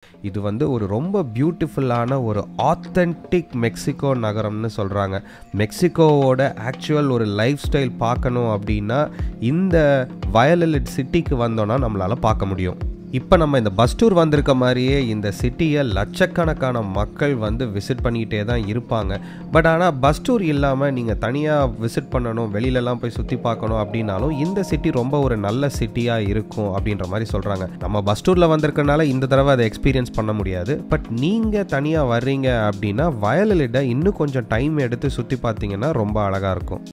இது வந்து ஒரு ரொம்ப பியூட்டிஃபுல்லான ஒரு ஆத்தென்டிக் மெக்சிகோ நகரம்னு சொல்கிறாங்க மெக்சிகோவோட ஆக்சுவல் ஒரு லைஃப் ஸ்டைல் பார்க்கணும் அப்படின்னா இந்த வயலலிட் சிட்டிக்கு வந்தோன்னா நம்மளால் பார்க்க முடியும் இப்போ நம்ம இந்த பஸ் டூர் வந்திருக்க மாதிரியே இந்த சிட்டியை லட்சக்கணக்கான மக்கள் வந்து விசிட் பண்ணிக்கிட்டே தான் இருப்பாங்க பட் ஆனால் பஸ் டூர் இல்லாமல் நீங்கள் தனியாக விசிட் பண்ணணும் வெளியிலலாம் போய் சுற்றி பார்க்கணும் அப்படின்னாலும் இந்த சிட்டி ரொம்ப ஒரு நல்ல சிட்டியாக இருக்கும் அப்படின்ற மாதிரி சொல்கிறாங்க நம்ம பஸ் டூரில் வந்திருக்கனால இந்த தடவை அதை எக்ஸ்பீரியன்ஸ் பண்ண முடியாது பட் நீங்கள் தனியாக வர்றீங்க அப்படின்னா வயலிலிட இன்னும் கொஞ்சம் டைம் எடுத்து சுற்றி பார்த்தீங்கன்னா ரொம்ப அழகாக இருக்கும்